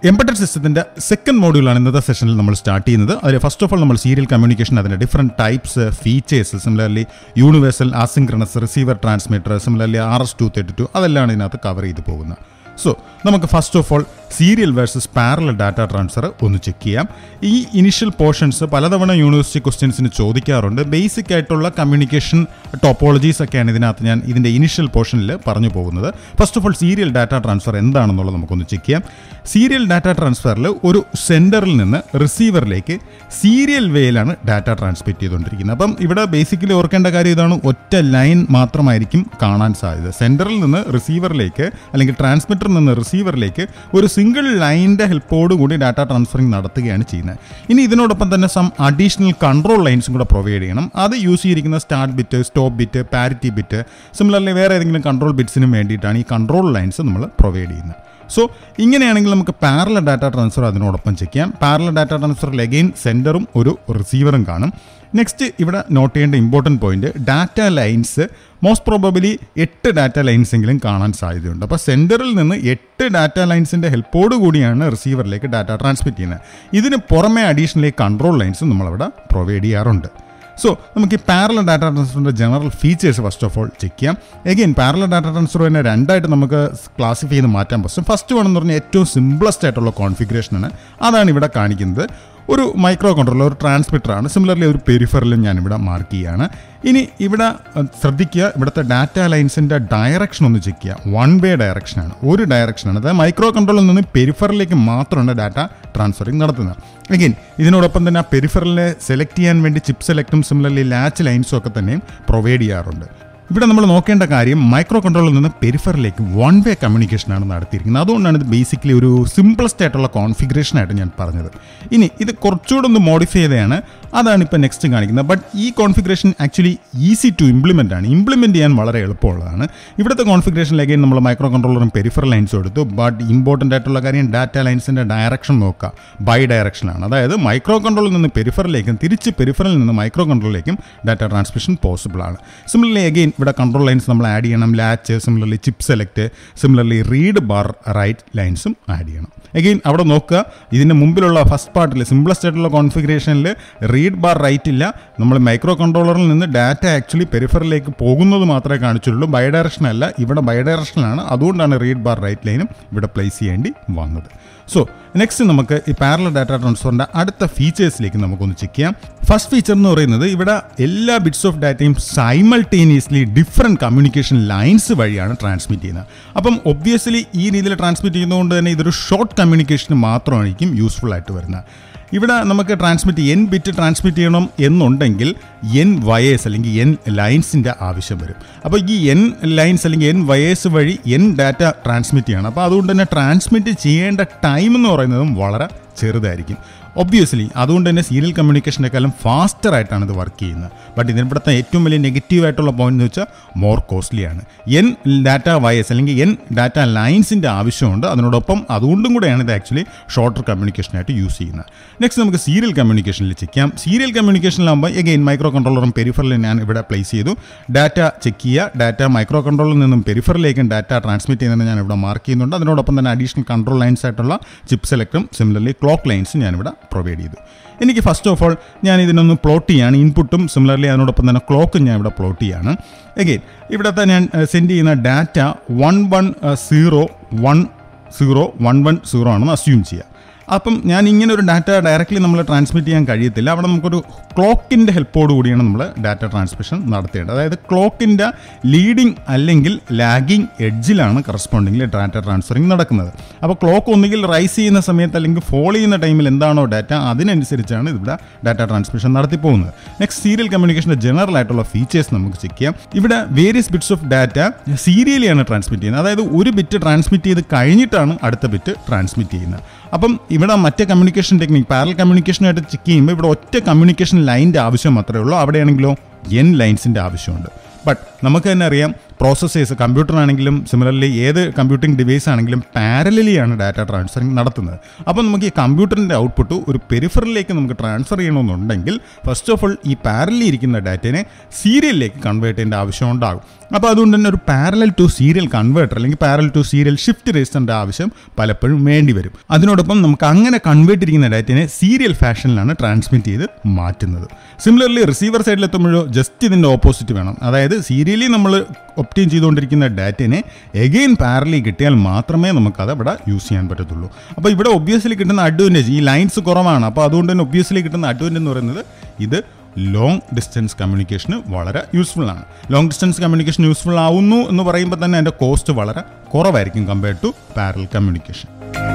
embedded സിസ്റ്റത്തിന്റെ second മോഡ്യൂളാണ് ഇന്നത്തെ സെഷനിൽ നമ്മൾ സ്റ്റാർട്ട് ചെയ്യുന്നത് അതിൽ ഫസ്റ്റ് ഓഫ് ഓൾ നമ്മൾ സീരിയൽ കമ്മ്യൂണിക്കേഷൻ അതിന്റെ different types features similarly universal asynchronous receiver transmitter similarly R S two thirty two അതെല്ലാം ഇതിനകത്ത് കവർ ചെയ്ത് പോകുന്നത് സോ നമുക്ക് first of all serial versus parallel data transfer ഒന്ന് ചെക്ക് ചെയ്യാം ഈ ഇനിഷ്യൽ പോർഷൻസ് പലതവണ യൂണിവേഴ്സിറ്റി ക്വസ്റ്റ്യൻസിന് ചോദിക്കാറുണ്ട് ബേസിക് ആയിട്ടുള്ള കമ്മ്യൂണിക്കേഷൻ ടോപ്പോളജീസ് ഒക്കെയാണ് ഇതിനകത്ത് ഞാൻ ഇതിൻ്റെ ഇനിഷ്യൽ പോർഷനിൽ പറഞ്ഞു പോകുന്നത് first of all serial data transfer എന്താണെന്നുള്ളത് നമുക്കൊന്ന് ചെക്ക് ചെയ്യാം സീരിയൽ ഡാറ്റ ട്രാൻസ്ഫറിൽ ഒരു സെൻറ്ററിൽ നിന്ന് റിസീവറിലേക്ക് സീരിയൽ വേയിലാണ് ഡാറ്റ ട്രാൻസ്മിറ്റ് ചെയ്തുകൊണ്ടിരിക്കുന്നത് അപ്പം ഇവിടെ ബേസിക്കലി ഓർക്കേണ്ട കാര്യം ഇതാണ് ഒറ്റ ലൈൻ മാത്രമായിരിക്കും കാണാൻ സാധ്യത സെൻറ്ററിൽ നിന്ന് റിസീവറിലേക്ക് അല്ലെങ്കിൽ ട്രാൻസ്മിറ്ററിൽ നിന്ന് റിസീവറിലേക്ക് ഒരു സിംഗിൾ ലൈനിൻ്റെ ഹെൽപ്പോട് കൂടി ഡാറ്റ ട്രാൻസ്ഫറിങ് നടത്തുകയാണ് ചെയ്യുന്നത് ഇനി ഇതിനോടൊപ്പം തന്നെ സം അഡീഷണൽ കൺട്രോൾ ലൈൻസും കൂടെ പ്രൊവൈഡ് ചെയ്യണം അത് യൂസ് ചെയ്തിരിക്കുന്ന start bit stop bit parity bit similarly വേറെ ഏതെങ്കിലും കൺട്രോൾ ബിറ്റ്സിനും വേണ്ടിയിട്ടാണ് ഈ കൺട്രോൾ ലൈൻസ് നമ്മൾ പ്രൊവൈഡ് ചെയ്യുന്നത് സോ ഇങ്ങനെയാണെങ്കിൽ നമുക്ക് പാരല ഡാറ്റ ട്രാൻസ്ഫർ അതിനോടൊപ്പം ചെക്ക് ചെയ്യാം പാരല ഡാറ്റ ട്രാൻസ്ഫറിൽ അഗെയിൻ സെൻറ്ററും ഒരു റിസീവറും കാണും നെക്സ്റ്റ് ഇവിടെ നോട്ട് ചെയ്യേണ്ട important point data lines most probably എട്ട് ഡാറ്റ ലൈൻസ് എങ്കിലും കാണാൻ സാധ്യതയുണ്ട് അപ്പോൾ സെൻറ്ററിൽ നിന്ന് എട്ട് ഡാറ്റ ലൈൻസിൻ്റെ ഹെൽപ്പോട് കൂടിയാണ് റിസീവറിലേക്ക് ഡാറ്റ ട്രാൻസ്മിറ്റ് ചെയ്യുന്നത് ഇതിന് പുറമെ അഡീഷണലി കൺട്രോൾ ലൈൻസ് നമ്മളവിടെ പ്രൊവൈഡ് ചെയ്യാറുണ്ട് സോ നമുക്ക് ഈ പാരല ഡാറ്റ ട്രാൻസ്ഫറിൻ്റെ general features first of all check ചെയ്യാം എഗെയിൻ പാരല ഡാറ്റ ട്രാൻസ്ഫർ തന്നെ രണ്ടായിട്ട് നമുക്ക് ക്ലാസിഫൈ ചെയ്ത് മാറ്റാൻ പറ്റും ഫസ്റ്റ് വൺ എന്ന് പറഞ്ഞാൽ ഏറ്റവും സിംപ്ലസ്റ്റ് ആയിട്ടുള്ള കോൺഫിഗറേഷനാണ് അതാണ് ഇവിടെ കാണിക്കുന്നത് ഒരു മൈക്രോ കൺട്രോളർ ഒരു ട്രാൻസ്മിറ്ററാണ് സിമിലർലി ഒരു പെരിഫറിലും ഞാനിവിടെ മാർക്ക് ചെയ്യുകയാണ് ഇനി ഇവിടെ അഹ്, ശ്രദ്ധിക്കുക ഇവിടുത്തെ ഡാറ്റ ലൈൻസിൻ്റെ ഡയറക്ഷൻ ഒന്ന് ചെക്ക് ചെയ്യുക വൺ വേ ഡയറക്ഷനാണ് ഒരു ഡയറക്ഷനാണ് അതായത് മൈക്രോ കൺട്രോളിൽ നിന്ന് പെരിഫറിലേക്ക് മാത്രമാണ് ഡാറ്റ ട്രാൻസ്ഫറിങ് നടത്തുന്നത് അഗെയിൻ ഇതിനോടൊപ്പം തന്നെ ആ പെരിഫറലിനെ സെലക്ട് ചെയ്യാൻ വേണ്ടി ചിപ്പ് സെലക്റ്റും സിമിലർലി ലാച്ച് ലൈൻസും ഒക്കെ തന്നെയും പ്രൊവൈഡ് ചെയ്യാറുണ്ട് ഇവിടെ നമ്മൾ നോക്കേണ്ട കാര്യം മൈക്രോ കൺട്രോളിൽ നിന്ന് പെരിഫറിലേക്ക് വൺ വേ കമ്മ്യൂണിക്കേഷനാണ് നടത്തിയിരിക്കുന്നത് അതുകൊണ്ടാണ് ഇത് ബേസിക്കലി ഒരു സിംപിളസ്റ്റ് ആയിട്ടുള്ള കോൺഫിഗറേഷൻ ആയിട്ട് ഞാൻ പറഞ്ഞത് ഇനി ഇത് കുറച്ചുകൂടെ ഒന്ന് മോഡിഫൈ ചെയ്തതാണ് അതാണ് ഇപ്പോൾ നെക്സ്റ്റ് കാണിക്കുന്നത് ബട്ട് ഈ configuration actually easy to implement ആണ് ഇംപ്ലിമെൻറ്റ് ചെയ്യാൻ വളരെ എളുപ്പമുള്ളതാണ് ഇവിടുത്തെ കോൺഫിഗറേഷനിലേക്ക് നമ്മൾ മൈക്രോ കൺട്രോളറും പെരിഫറൽ ലൈൻസും എടുത്തു ബട്ട് ഇമ്പോർട്ടൻ്റ് ആയിട്ടുള്ള കാര്യം ഡാറ്റ ലൈൻസിൻ്റെ ഡയറക്ഷൻ നോക്കുക ബൈ ഡയറക്ഷനാണ് അതായത് മൈക്രോ കൺട്രോളിൽ നിന്ന് പെരിഫറിലേക്കും തിരിച്ച് പെരിഫറിൽ നിന്ന് മൈക്രോ കൺട്രോളിലേക്കും ഡാറ്റ ട്രാൻസ്മിഷൻ പോസിബിൾ ആണ് സിമിലർലി അഗെയിൻ ഇവിടെ കൺട്രോൾ ലൈൻസ് നമ്മൾ ആഡ് ചെയ്യണം latch similarly chip select similarly read bar write ലൈൻസും ആഡ് ചെയ്യണം അഗെയിൻ അവിടെ നോക്കുക ഇതിൻ്റെ മുമ്പിലുള്ള ഫസ്റ്റ് പാർട്ടിൽ സിംപ്ലസ്റ്റ് ആയിട്ടുള്ള കോൺഫിഗറേഷനിൽ റീഡ് ബാർ റൈറ്റ് ഇല്ല നമ്മൾ മൈക്രോ കൺട്രോളറിൽ നിന്ന് ഡാറ്റ ആക്ച്വലി പെരിഫറിലേക്ക് പോകുന്നത് മാത്രമേ കാണിച്ചുള്ളൂ ബൈ ഡയറക്ഷൻ അല്ല ഇവിടെ ബൈ ഡയറക്ഷനാണ് അതുകൊണ്ടാണ് റീഡ് ബാർ റൈറ്റ് ലൈനും ഇവിടെ പ്ലേസ് ചെയ്യേണ്ടി വന്നത് സോ നെക്സ്റ്റ് നമുക്ക് ഈ പാരലൽ ഡാറ്റ ട്രാൻസ്ഫറിൻ്റെ അടുത്ത ഫീച്ചേഴ്സിലേക്ക് നമുക്കൊന്ന് ചെക്ക് ചെയ്യാം ഫസ്റ്റ് ഫീച്ചർ എന്ന് പറയുന്നത് ഇവിടെ എല്ലാ ബിറ്റ്സ് ഓഫ് ഡാറ്റയും സൈമൾട്ടേനിയസ്ലി ഡിഫറെൻറ്റ് കമ്മ്യൂണിക്കേഷൻ ലൈൻസ് വഴിയാണ് ട്രാൻസ്മിറ്റ് ചെയ്യുന്നത് അപ്പം ഒബ്വിയസ്ലി ഈ രീതിയിൽ ട്രാൻസ്മിറ്റ് ചെയ്യുന്നതുകൊണ്ട് തന്നെ ഇതൊരു ഷോർട്ട് കമ്മ്യൂണിക്കേഷന് മാത്രമായിരിക്കും യൂസ്ഫുൾ ആയിട്ട് വരുന്നത് ഇവിടെ നമുക്ക് ട്രാൻസ്മിറ്റ് എൻ ബിറ്റ് ട്രാൻസ്മിറ്റ് ചെയ്യണം എന്നുണ്ടെങ്കിൽ എൻ വയേഴ്സ് അല്ലെങ്കിൽ എൻ ലൈൻസിൻ്റെ ആവശ്യം വരും അപ്പോൾ ഈ എൻ ലൈൻസ് അല്ലെങ്കിൽ എൻ വയേഴ്സ് വഴി എൻ ഡാറ്റ ട്രാൻസ്മിറ്റ് ചെയ്യണം അപ്പോൾ അതുകൊണ്ട് തന്നെ ട്രാൻസ്മിറ്റ് ചെയ്യേണ്ട ടൈം എന്ന് പറയുന്നതും വളരെ ചെറുതായിരിക്കും ഒബ്വിയസ്ലി അതുകൊണ്ട് തന്നെ സീരിയൽ കമ്മ്യൂണിക്കേഷനേക്കാളും ഫാസ്റ്റർ ആയിട്ടാണ് ഇത് വർക്ക് ചെയ്യുന്നത് ബട്ട് ഇതിനിവിടുത്തെ ഏറ്റവും വലിയ നെഗറ്റീവ് ആയിട്ടുള്ള പോയിന്റ് എന്ന് വെച്ചാൽ മോർ കോസ്റ്റ്ലി ആണ് എൻ ഡാറ്റ വയസ് അല്ലെങ്കിൽ എൻ ഡാറ്റ ലൈൻസിൻ്റെ ആവശ്യമുണ്ട് അതിനോടൊപ്പം അതുകൊണ്ടും കൂടെയാണ് ഇത് ആക്ച്വലി ഷോർട്ടർ കമ്മ്യൂണിക്കേഷനായിട്ട് യൂസ് ചെയ്യുന്നത് നെക്സ്റ്റ് നമുക്ക് സീരിയൽ കമ്മ്യൂണിക്കേഷനിൽ ചെക്ക് ചെയ്യാം സീരിയൽ കമ്മ്യൂണിക്കേഷനിലാകുമ്പോൾ എഗെയിൻ മൈക്രോ കൺട്രോളറും പെരിഫറിലും ഞാൻ ഇവിടെ പ്ലേസ് ചെയ്തു ഡാറ്റ ചെക്ക് ചെയ്യുക ഡാറ്റ മൈക്രോ കൺട്രോളിൽ നിന്നും പെരിഫറിലേക്കും ഡാറ്റ ട്രാൻസ്മിറ്റ് ചെയ്യുന്നത് ഞാൻ ഇവിടെ മാർക്ക് ചെയ്യുന്നുണ്ട് അതിനോടൊപ്പം തന്നെ അഡീഷണൽ കൺട്രോൾ ലൈൻസ് ആയിട്ടുള്ള ചിപ്പ് സെലക്ടും സിമിലർലി ക്ലോക്ക് ലൈൻസും ഞാനിവിടെ പ്രൊവൈഡ് ചെയ്തു എനിക്ക് ഫസ്റ്റ് ഓഫ് ഓൾ ഞാൻ ഇതിനൊന്ന് പ്ലോട്ട് ചെയ്യാണ് ഇൻപുട്ടും സിമിലർലി അതിനോടൊപ്പം തന്നെ ക്ലോക്കും ഞാൻ ഇവിടെ പ്ലോട്ട് ചെയ്യാണ് എഗെയിൻ ഇവിടുത്തെ ഞാൻ സെൻഡ് ചെയ്യുന്ന data one one zero one zero one one zero ആണെന്ന് അസ്യൂം ചെയ്യുക അപ്പം ഞാൻ ഇങ്ങനെ ഒരു ഡാറ്റ ഡയറക്റ്റ്ലി നമ്മൾ ട്രാൻസ്മിറ്റ് ചെയ്യാൻ കഴിയത്തില്ല അവിടെ നമുക്കൊരു ക്ലോക്കിൻ്റെ ഹെൽപ്പോട് കൂടിയാണ് നമ്മൾ ഡാറ്റ ട്രാൻസ്മിഷൻ നടത്തേണ്ടത് അതായത് ക്ലോക്കിൻ്റെ ലീഡിങ് അല്ലെങ്കിൽ ലാഗിങ് എഡ്ജിലാണ് കറസ്പോണ്ടിങ്ങിൽ ഡാറ്റ ട്രാൻസ്ഫറിങ് നടക്കുന്നത് അപ്പോൾ ക്ലോക്ക് ഒന്നുകിൽ റൈസ് ചെയ്യുന്ന സമയത്ത് അല്ലെങ്കിൽ ഫോൾ ചെയ്യുന്ന ടൈമിൽ എന്താണോ ഡാറ്റ അതിനനുസരിച്ചാണ് ഇവിടെ ഡാറ്റ ട്രാൻസ്മിഷൻ നടത്തി പോകുന്നത് നെക്സ്റ്റ് സീരിയൽ കമ്മ്യൂണിക്കേഷൻ്റെ ജനറൽ ആയിട്ടുള്ള ഫീച്ചേഴ്സ് നമുക്ക് ചെക്ക് ചെയ്യാം ഇവിടെ വേരിയസ് ബിറ്റ്സ് ഓഫ് ഡാറ്റ സീരിയലിയാണ് ട്രാൻസ്മിറ്റ് ചെയ്യുന്നത് അതായത് ഒരു ബിറ്റ് ട്രാൻസ്മിറ്റ് ചെയ്ത് കഴിഞ്ഞിട്ടാണ് അടുത്ത ബിറ്റ് ട്രാൻസ്മിറ്റ് ചെയ്യുന്നത് അപ്പം ഇവിടെ മറ്റേ കമ്മ്യൂണിക്കേഷൻ ടെക്നിക് പാരൽ കമ്മ്യൂണിക്കേഷനായിട്ട് ചെക്ക് ചെയ്യുമ്പോൾ ഇവിടെ ഒറ്റ കമ്മ്യൂണിക്കേഷൻ ലൈൻ്റെ ആവശ്യം മാത്രമേ ഉള്ളൂ അവിടെയാണെങ്കിലോ എൻ ലൈൻസിൻ്റെ ആവശ്യമുണ്ട് ബട്ട് നമുക്ക് തന്നെ അറിയാം പ്രോസസ്സേഴ്സ് കമ്പ്യൂട്ടറാണെങ്കിലും സിമിലർലി ഏത് കമ്പ്യൂട്ടിംഗ് ഡിവൈസ് ആണെങ്കിലും പാരലലിയാണ് ഡാറ്റ ട്രാൻസ്ഫറിങ് നടത്തുന്നത് അപ്പോൾ നമുക്ക് ഈ കമ്പ്യൂട്ടറിൻ്റെ ഔട്ട്പുട്ട് ഒരു പെരിഫറിലേക്ക് നമുക്ക് ട്രാൻസ്ഫർ ചെയ്യണമെന്നുണ്ടെങ്കിൽ ഫസ്റ്റ് ഓഫ് ഓൾ ഈ പാരലി ഇരിക്കുന്ന ഡാറ്റയെ സീരിയലിലേക്ക് കൺവേർട്ട് ചെയ്യേണ്ട ആവശ്യം ഉണ്ടാകും അപ്പോൾ അതുകൊണ്ട് തന്നെ ഒരു പാരലൽ ടു സീരിയൽ കൺവേർട്ടർ അല്ലെങ്കിൽ പാരലൽ ടു സീരിയൽ ഷിഫ്റ്റ് രജിസ്റ്ററിൻ്റെ ആവശ്യം പലപ്പോഴും വേണ്ടി വരും അതിനോടൊപ്പം നമുക്ക് അങ്ങനെ കൺവേർട്ട് ഇരിക്കുന്ന ഡാറ്റയെ സീരിയൽ ഫാഷനിലാണ് ട്രാൻസ്മിറ്റ് ചെയ്ത് മാറ്റുന്നത് സിമിലർലി റിസീവർ സൈഡിൽ എത്തുമ്പോഴോ ജസ്റ്റ് ഇതിൻ്റെ ഓപ്പോസിറ്റ് വേണം അതായത് സീരിയലി നമ്മൾ ഒപ്റ്റെയിൻ ചെയ്തുകൊണ്ടിരിക്കുന്ന ഡാറ്റയെ എഗെയിൻ പാരലി കിട്ടിയാൽ മാത്രമേ നമുക്കത് ഇവിടെ യൂസ് ചെയ്യാൻ പറ്റത്തുള്ളൂ അപ്പോൾ ഇവിടെ ഒബ്വിയസ്ലി കിട്ടുന്ന അഡ്വാൻറ്റേജ് ഈ ലൈൻസ് കുറവാണ് അപ്പോൾ അതുകൊണ്ട് തന്നെ ഒബ്വിയസ്ലി കിട്ടുന്ന അഡ്വാൻറ്റേജ് എന്ന് പറയുന്നത് ഇത് ലോങ് ഡിസ്റ്റൻസ് കമ്മ്യൂണിക്കേഷന് വളരെ യൂസ്ഫുൾ ആണ് ലോങ് ഡിസ്റ്റൻസ് കമ്മ്യൂണിക്കേഷൻ യൂസ്ഫുൾ ആവുന്നു എന്ന് പറയുമ്പോൾ തന്നെ അതിൻ്റെ കോസ്റ്റ് വളരെ കുറവായിരിക്കും compared to parallel communication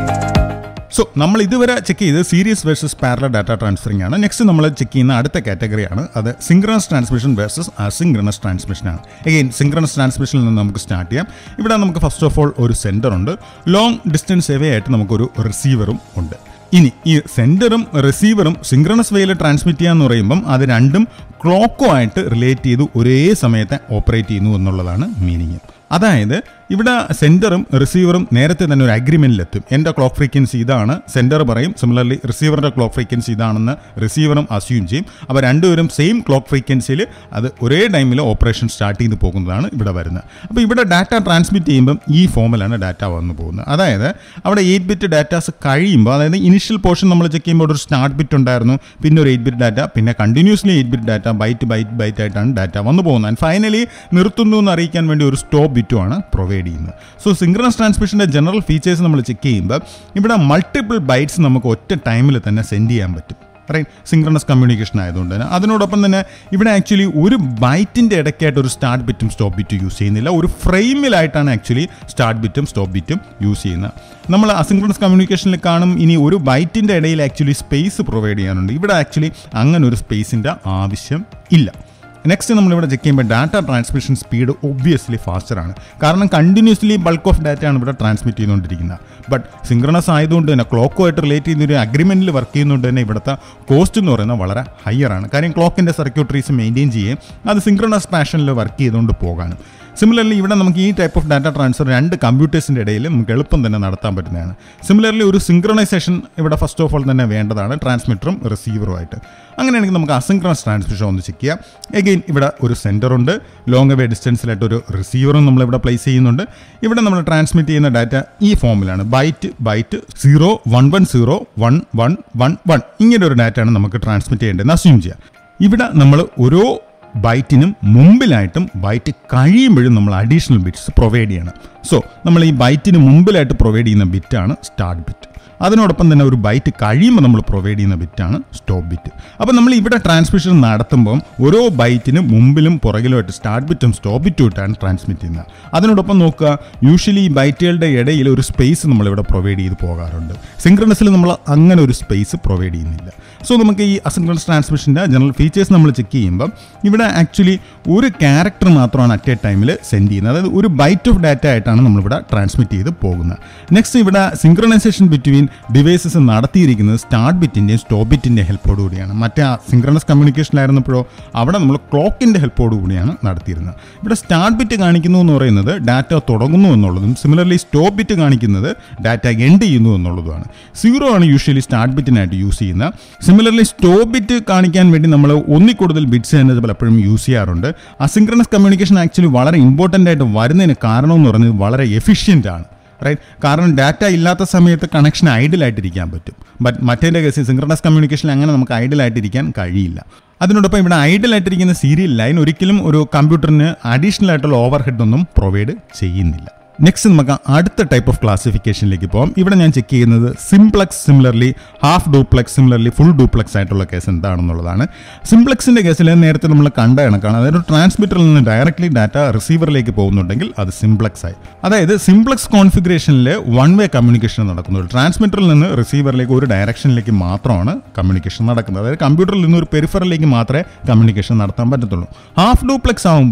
so നമ്മൾ ഇതുവരെ ചെക്ക് ചെയ്ത് series versus parallel data transferring ആണ് നെക്സ്റ്റ് നമ്മൾ ചെക്ക് ചെയ്യുന്ന അടുത്ത കാറ്റഗറിയാണ് അത് synchronous transmission versus asynchronous transmission ആണ് എഗെയിൻ സിംഗ്രണസ് ട്രാൻസ്മിഷനിൽ നിന്ന് നമുക്ക് സ്റ്റാർട്ട് ചെയ്യാം ഇവിടെ നമുക്ക് ഫസ്റ്റ് ഓഫ് ഓൾ ഒരു സെൻറ്റർ ഉണ്ട് ലോങ് ഡിസ്റ്റൻസ് എവേ ആയിട്ട് നമുക്കൊരു റിസീവറും ഉണ്ട് ഇനി ഈ സെൻറ്ററും റിസീവറും സിംഗ്രണസ് വേയിൽ ട്രാൻസ്മിറ്റ് ചെയ്യാന്ന് പറയുമ്പം അത് രണ്ടും ക്ലോക്കോ ആയിട്ട് റിലേറ്റ് ചെയ്ത് ഒരേ സമയത്ത് ഓപ്പറേറ്റ് ചെയ്യുന്നു എന്നുള്ളതാണ് മീനിങ് അതായത് ഇവിടെ സെൻറ്ററും റിസീവറും നേരത്തെ തന്നെ ഒരു അഗ്രിമെൻറ്റിലെത്തും എൻ്റെ ക്ലോക്ക് ഫ്രീക്വൻസി ഇതാണ് സെൻറ്റർ പറയും സിമിലർലി റിസീവറിൻ്റെ ക്ലോക്ക് ഫ്രീക്വൻസി ഇതാണെന്ന് റിസീവറും അസ്യൂം ചെയ്യും അപ്പോൾ രണ്ടുപേരും സെയിം ക്ലോക്ക് ഫ്രീക്വൻസിയിൽ അത് ഒരേ ടൈമിൽ ഓപ്പറേഷൻ സ്റ്റാർട്ട് ചെയ്ത് പോകുന്നതാണ് ഇവിടെ വരുന്നത് അപ്പോൾ ഇവിടെ ഡാറ്റ ട്രാൻസ്മിറ്റ് ചെയ്യുമ്പം ഈ ഫോമിലാണ് ഡാറ്റ വന്നു പോകുന്നത് അതായത് അവിടെ എയ്റ്റ് ബിറ്റ് ഡാറ്റാസ് കഴിയുമ്പോൾ അതായത് ഇനിഷ്യൽ പോർഷൻ നമ്മൾ ചെക്ക് ചെയ്യുമ്പോൾ ഒരു സ്റ്റാർട്ട് ബിറ്റ് ഉണ്ടായിരുന്നു പിന്നെ ഒരു എയ്റ്റ് ബിറ്റ് ഡാറ്റ പിന്നെ continuously eight bit data byte byte byte ആയിട്ടാണ് ഡാറ്റ വന്നു പോകുന്നത് ആൻഡ് ഫൈനലി നിർത്തുന്നു എന്ന് അറിയിക്കാൻ വേണ്ടി ഒരു സ്റ്റോപ്പ് ബിറ്റുമാണ് പ്രൊവൈഡ് ചെയ്യുന്നത് സോ സിംഗ്രണസ് ട്രാൻസ്മിഷൻ്റെ ജനറൽ ഫീച്ചേഴ്സ് നമ്മൾ ചെക്ക് ചെയ്യുമ്പോൾ ഇവിടെ മൾട്ടിപ്പിൾ ബൈറ്റ്സ് നമുക്ക് ഒറ്റ ടൈമിൽ തന്നെ സെൻഡ് ചെയ്യാൻ പറ്റും റൈറ്റ് സിംഗ്രണസ് കമ്മ്യൂണിക്കേഷൻ ആയതുകൊണ്ട് തന്നെ അതിനോടൊപ്പം തന്നെ ഇവിടെ ആക്ച്വലി ഒരു ബൈറ്റിൻ്റെ ഇടയ്ക്കായിട്ട് ഒരു സ്റ്റാർട്ട് ബിറ്റും സ്റ്റോപ്പ് ബിറ്റും യൂസ് ചെയ്യുന്നില്ല ഒരു ഫ്രെയിമിലായിട്ടാണ് ആക്ച്വലി സ്റ്റാർട്ട് ബിറ്റും സ്റ്റോപ്പ് ബിറ്റും യൂസ് ചെയ്യുന്നത് നമ്മൾ അസിംഗ്രണസ് കമ്മ്യൂണിക്കേഷനിൽ കാണും ഇനി ഒരു ബൈറ്റിൻ്റെ ഇടയിൽ ആക്ച്വലി സ്പേസ് പ്രൊവൈഡ് ചെയ്യാനുണ്ട് ഇവിടെ ആക്ച്വലി അങ്ങനെ ഒരു സ്പേസിൻ്റെ ആവശ്യം ഇല്ല നെക്സ്റ്റ് നമ്മളിവിടെ ചെക്ക് ചെയ്യുമ്പോൾ data transmission speed obviously faster ആണ് കാരണം കണ്ടിന്യൂസ്ലി ബൾക്ക് ഓഫ് ഡാറ്റയാണ് ഇവിടെ ട്രാൻസ്മിറ്റ് ചെയ്തുകൊണ്ടിരിക്കുന്നത് ബട്ട് സിംഗ്രണസ് ആയതുകൊണ്ട് തന്നെ ക്ലോക്കുമായിട്ട് റിലേറ്റ് ചെയ്യുന്ന ഒരു അഗ്രിമെൻറ്റിൽ വർക്ക് ചെയ്യുന്നതുകൊണ്ട് തന്നെ ഇവിടുത്തെ കോസ്റ്റ് എന്ന് പറയുന്നത് വളരെ ഹയർ ആണ് കാര്യം ക്ലോക്കിൻ്റെ സർക്യൂട്ടറീസ് മെയിൻറ്റെയിൻ ചെയ്യുകയും അത് സിംഗ്രണസ് പാഷനിൽ വർക്ക് ചെയ്തുകൊണ്ട് പോകാനും സിമിലർലി ഇവിടെ നമുക്ക് ഈ ടൈപ്പ് ഓഫ് ഡാറ്റ ട്രാൻസ്ഫർ രണ്ട് കമ്പ്യൂട്ടേഴ്സിൻ്റെ ഇടയിൽ നമുക്ക് എളുപ്പം തന്നെ നടത്താൻ പറ്റുന്നതാണ് സിമിലർലി ഒരു സിംഗ്രണൈസേഷൻ ഇവിടെ ഫസ്റ്റ് ഓഫ് ഓൾ തന്നെ വേണ്ടതാണ് ട്രാൻസ്മിറ്ററും റിസീവറുമായിട്ട് അങ്ങനെയാണെങ്കിൽ നമുക്ക് അസിംഗ്രണസ് ട്രാൻസ്മിഷൻ ഒന്ന് ചെക്ക് ചെയ്യാം എഗെയിൻ ഇവിടെ ഒരു സെൻറ്റർ ഉണ്ട് ലോങ് അവേ ഡിസ്റ്റൻസിലായിട്ട് ഒരു റിസീവറും നമ്മളിവിടെ പ്ലേസ് ചെയ്യുന്നുണ്ട് ഇവിടെ നമ്മൾ ട്രാൻസ്മിറ്റ് ചെയ്യുന്ന ഡാറ്റ ഈ ഫോമിലാണ് byte byte zero one one zero one one one one ഇങ്ങനെ ഒരു ഡാറ്റയാണ് നമുക്ക് ട്രാൻസ്മിറ്റ് ചെയ്യേണ്ടതെന്ന് അസ്യൂം ചെയ്യാം ഇവിടെ നമ്മൾ ഓരോ ബൈറ്റിനും മുമ്പിലായിട്ടും ബൈറ്റ് കഴിയുമ്പോഴും നമ്മൾ അഡീഷണൽ ബിറ്റ്സ് പ്രൊവൈഡ് ചെയ്യണം സോ നമ്മൾ ഈ ബൈറ്റിന് മുമ്പിലായിട്ട് പ്രൊവൈഡ് ചെയ്യുന്ന ബിറ്റാണ് സ്റ്റാർട്ട് ബിറ്റ് അതിനോടൊപ്പം തന്നെ ഒരു ബൈറ്റ് കഴിയുമ്പോൾ നമ്മൾ പ്രൊവൈഡ് ചെയ്യുന്ന ബിറ്റാണ് സ്റ്റോപ്പ് ബിറ്റ് അപ്പോൾ നമ്മൾ ഇവിടെ ട്രാൻസ്മിഷൻ നടത്തുമ്പം ഓരോ ബൈറ്റിനും മുമ്പിലും പുറകിലുമായിട്ട് സ്റ്റാർട്ട് ബിറ്റും സ്റ്റോപ്പ് ബിറ്റും ഇട്ടാണ് ട്രാൻസ്മിറ്റ് ചെയ്യുന്നത് അതിനോടൊപ്പം നോക്കുക യൂഷ്വലി ഈ ബൈറ്റുകളുടെ ഇടയിൽ ഒരു സ്പേസ് നമ്മളിവിടെ പ്രൊവൈഡ് ചെയ്ത് പോകാറുണ്ട് സിംഗ്രണസിൽ നമ്മൾ അങ്ങനെ ഒരു സ്പേസ് പ്രൊവൈഡ് ചെയ്യുന്നില്ല സോ നമുക്ക് ഈ അസിംഗ്രണസ് ട്രാൻസ്മിഷൻ്റെ ജനറൽ ഫീച്ചേഴ്സ് നമ്മൾ ചെക്ക് ചെയ്യുമ്പം ഇവിടെ ആക്ച്വലി ഒരു ക്യാരക്ടർ മാത്രമാണ് അറ്റ് എ ടൈമിൽ സെൻഡ് ചെയ്യുന്നത് അതായത് ഒരു ബൈറ്റ് ഓഫ് ഡാറ്റ ആയിട്ടാണ് നമ്മളിവിടെ ട്രാൻസ്മിറ്റ് ചെയ്ത് പോകുന്നത് നെക്സ്റ്റ് ഇവിടെ സിംഗ്രണൈസേഷൻ ബിറ്റ്വീൻ ഡിവൈസസ് നടത്തിയിരിക്കുന്നത് സ്റ്റാർട്ട് ബിറ്റിൻ്റെയും സ്റ്റോപ്പ് ബിറ്റിൻ്റെ ഹെൽപ്പോട് കൂടിയാണ് മറ്റേ സിംഗ്രണസ് കമ്മ്യൂണിക്കേഷനിലായിരുന്നപ്പോഴോ അവിടെ നമ്മൾ ക്ലോക്കിൻ്റെ ഹെൽപ്പോട് കൂടിയാണ് നടത്തിയിരുന്നത് ഇവിടെ സ്റ്റാർട്ട് ബിറ്റ് കാണിക്കുന്നു എന്ന് പറയുന്നത് ഡാറ്റ തുടങ്ങുന്നു എന്നുള്ളതും സിമിലർലി സ്റ്റോപ്പ് ബിറ്റ് കാണിക്കുന്നത് ഡാറ്റ എൻഡ് ചെയ്യുന്നു എന്നുള്ളതുമാണ് സീറോ ആണ് യൂഷ്വലി സ്റ്റാർട്ട് ബിറ്റിനായിട്ട് യൂസ് ചെയ്യുന്നത് സിമിലർലി സ്റ്റോപ്പ് ബിറ്റ് കാണിക്കാൻ വേണ്ടി നമ്മൾ ഒന്നിൽ കൂടുതൽ ബിറ്റ്സ് തന്നെ പലപ്പോഴും യൂസ് ചെയ്യാറുണ്ട് അസിംഗ്രണസ് കമ്മ്യൂണിക്കേഷൻ ആക്ച്വലി വളരെ ഇമ്പോർട്ടൻ്റ് ആയിട്ട് വരുന്നതിന് കാരണം എന്ന് പറയുന്നത് വളരെ എഫിഷ്യൻ്റ് ആണ് റൈറ്റ് കാരണം ഡാറ്റ ഇല്ലാത്ത സമയത്ത് കണക്ഷൻ ഐഡിലായിട്ടിരിക്കാൻ പറ്റും ബട്ട് മറ്റേൻ്റെ കേസിൽ സിംഗ്രണസ് കമ്മ്യൂണിക്കേഷനിൽ അങ്ങനെ നമുക്ക് ഐഡിലായിട്ടിരിക്കാൻ കഴിയില്ല അതിനോടൊപ്പം ഇവിടെ ഐഡിലായിട്ടിരിക്കുന്ന സീരിയൽ ലൈൻ ഒരിക്കലും ഒരു കമ്പ്യൂട്ടറിന് അഡീഷണൽ ആയിട്ടുള്ള ഓവർ ഹെഡ് ഒന്നും പ്രൊവൈഡ് ചെയ്യുന്നില്ല നെക്സ്റ്റ് നമുക്ക് അടുത്ത ടൈപ്പ് ഓഫ് ക്ലാസിഫിക്കേഷനിലേക്ക് പോകാം ഇവിടെ ഞാൻ ചെക്ക് ചെയ്യുന്നത് simplex similarly half duplex similarly full duplex ആയിട്ടുള്ള കേസ് എന്താണെന്നുള്ളതാണ് സിംപ്ലക്സിൻ്റെ കേസിൽ നേരത്തെ നമ്മൾ കണ്ട കണക്കാണ് അതായത് ട്രാൻസ്മിറ്ററിൽ നിന്ന് ഡയറക്റ്റ്ലി ഡാറ്റ റിസീവറിലേക്ക് പോകുന്നുണ്ടെങ്കിൽ അത് സിംപ്ലക്സ് ആയി അതായത് സിംപ്ലക്സ് കോൺഫിഗറേഷനിൽ വൺ വേ കമ്മ്യൂണിക്കേഷൻ നടക്കുന്നത് ട്രാൻസ്മിറ്ററിൽ നിന്ന് റിസീവറിലേക്ക് ഒരു ഡയറക്ഷനിലേക്ക് മാത്രമാണ് കമ്മ്യൂണിക്കേഷൻ നടക്കുന്നത് അതായത് കമ്പ്യൂട്ടറിൽ നിന്ന് ഒരു പെരിഫറിലേക്ക് മാത്രമേ കമ്മ്യൂണിക്കേഷൻ നടത്താൻ പറ്റത്തുള്ളൂ ഹാഫ് ഡൂപ്ലക്സ് ആകുമ്പം